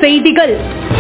செய்திகள்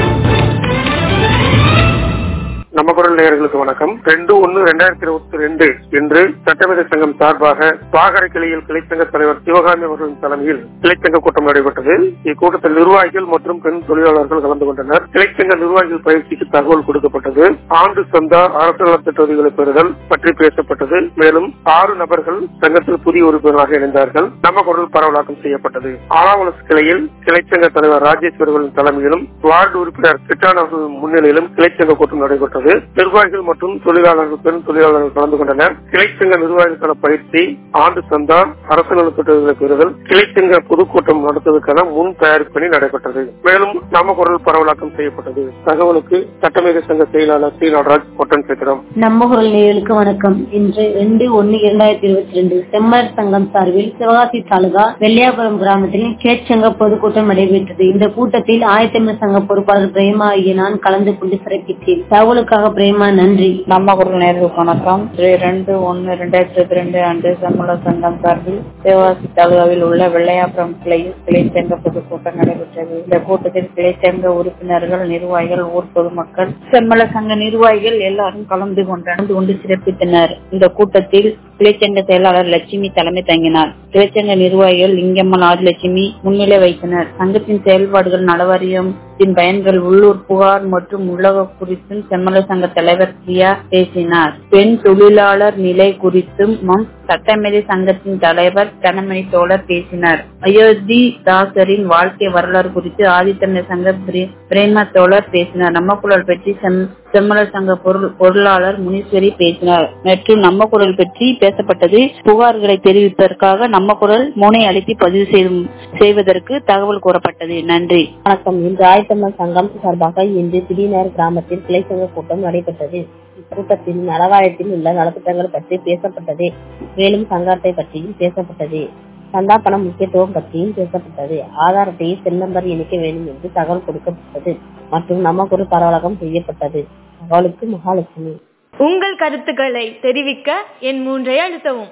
நம்ம குரல் நேயர்களுக்கு வணக்கம் ரெண்டு ஒன்னு ரெண்டாயிரத்தி இருபத்தி ரெண்டு இன்று சட்டமேதை சங்கம் சார்பாக பாகரை கிளையில் கிளைச்சங்க தலைவர் சிவகாமி அவர்களின் தலைமையில் கிளைச்சங்க கூட்டம் நடைபெற்றது இக்கூட்டத்தில் நிர்வாகிகள் மற்றும் பெண் தொழிலாளர்கள் கலந்து கொண்டனர் கிளைச்சங்க நிர்வாகிகள் பயிற்சிக்கு தகவல் கொடுக்கப்பட்டது ஆண்டு சந்தா அரசு நலத்திட்ட உதவிகளை பெறுதல் பற்றி பேசப்பட்டது மேலும் ஆறு நபர்கள் சங்கத்தில் புதிய உறுப்பினராக இணைந்தார்கள் நம்ம குரல் பரவலாக்கம் செய்யப்பட்டது ஆலாவலஸ் கிளையில் கிளைச்சங்க தலைவர் ராஜேஸ்வரர்களின் தலைமையிலும் வார்டு உறுப்பினர் கிட்டான் அவர்கள் முன்னிலையிலும் கிளைச்சங்க கூட்டம் நடைபெற்றது நிர்வாகிகள் மற்றும் தொழிலாளர்கள் பெண் தொழிலாளர்கள் கலந்து கொண்டனர் கிளைச்சங்க நிர்வாகிகளுக்கான பயிற்சி ஆண்டு சந்தா அரசு நலத்திட்டங்களை பெறுதல் கிளைச்சங்க பொதுக்கூட்டம் நடத்துவதற்கான முன் தயாரிப்பு பணி நடைபெற்றது மேலும் நாம குரல் பரவலாக்கம் செய்யப்பட்டது தகவலுக்கு சட்டமேத சங்க செயலாளர் சி நடராஜ் பொட்டன் சேத்திரம் நம்ம குரல் நேயர்களுக்கு வணக்கம் இன்று ரெண்டு ஒன்னு இரண்டாயிரத்தி இருபத்தி ரெண்டு செம்மர் சங்கம் சார்பில் சிவகாசி தாலுகா வெள்ளையாபுரம் கிராமத்தில் கேட்சங்க பொதுக்கூட்டம் நடைபெற்றது இந்த கூட்டத்தில் ஆயத்தமிழ் சங்க பொறுப்பாளர் பிரேமா ஆகிய நான் கலந்து கொண்டு சிறப்பித்தேன் தகவலுக்காக பிரேமா நன்றி நம்ம குரல் நேர்களுக்கு வணக்கம் இரு- ரெண்டு ஒன்னு ரெண்டாயிரத்தி இருபத்தி ரெண்டு அன்று சமூக சங்கம் சார்பில் சிவகாசி தாலுகாவில் உள்ள வெள்ளையாபுரம் கிளையில் கிளைச்சங்க பொதுக்கூட்டம் நடைபெற்றது இந்த கூட்டத்தில் கிளைச்சங்க உறுப்பினர்கள் நிர்வாகிகள் ஊர் பொதுமக்கள் செம்மல சங்க நிர்வாகிகள் எல்லாரும் கலந்து கொண்டு கலந்து கொண்டு சிறப்பித்தனர் இந்த கூட்டத்தில் கிளைச்சங்க செயலாளர் லட்சுமி தலைமை தங்கினார் கிளைச்சங்க நிர்வாகிகள் லிங்கம்மன் ஆதிலட்சுமி முன்னிலை வைத்தனர் சங்கத்தின் செயல்பாடுகள் நலவாரியத்தின் பயன்கள் உள்ளூர் புகார் மற்றும் உலக குறித்தும் செம்மல சங்க தலைவர் பிரியா பேசினார் பெண் தொழிலாளர் நிலை குறித்தும் மம் சட்டமேதை சங்கத்தின் தலைவர் தனமணி தோழர் பேசினார் அயோத்தி தாசரின் வாழ்க்கை வரலாறு குறித்து ஆதித்தமிழர் சங்க பிரி- பிரேமா தோழர் பேசினார் நம்ம குரல் பற்றி செம்- செம்மலர் சங்க பொருள்- பொருளாளர் முனீஸ்வரி பேசினார் மற்றும் நம்ம குரல் பற்றி பேசப்பட்டது புகார்களை தெரிவிப்பதற்காக நம்ம குரல் முனை அழுத்தி பதிவு செய்து- செய்வதற்கு தகவல் கூறப்பட்டது நன்றி வணக்கம் இன்று ஆயத்தமிழ் சங்கம் சார்பாக இன்று திடீர் கிராமத்தில் கிளை சங்க கூட்டம் நடைபெற்றது இக்கூட்டத்தில் நலவாரியத்தில் உள்ள நலத்திட்டங்கள் பற்றி பேசப்பட்டது மேலும் சங்கத்தை பற்றியும் பேசப்பட்டது சந்தா பணம் முக்கியத்துவம் பற்றியும் பேசப்பட்டது ஆதார் அட்டையை செல் நம்பர் இணைக்க வேண்டும் என்று தகவல் கொடுக்கப்பட்டது மற்றும் நம்ம ஒரு பரவலகம் செய்யப்பட்டது தகவலுக்கு மகாலட்சுமி உங்கள் கருத்துக்களை தெரிவிக்க என் மூன்றை அழுத்தவும்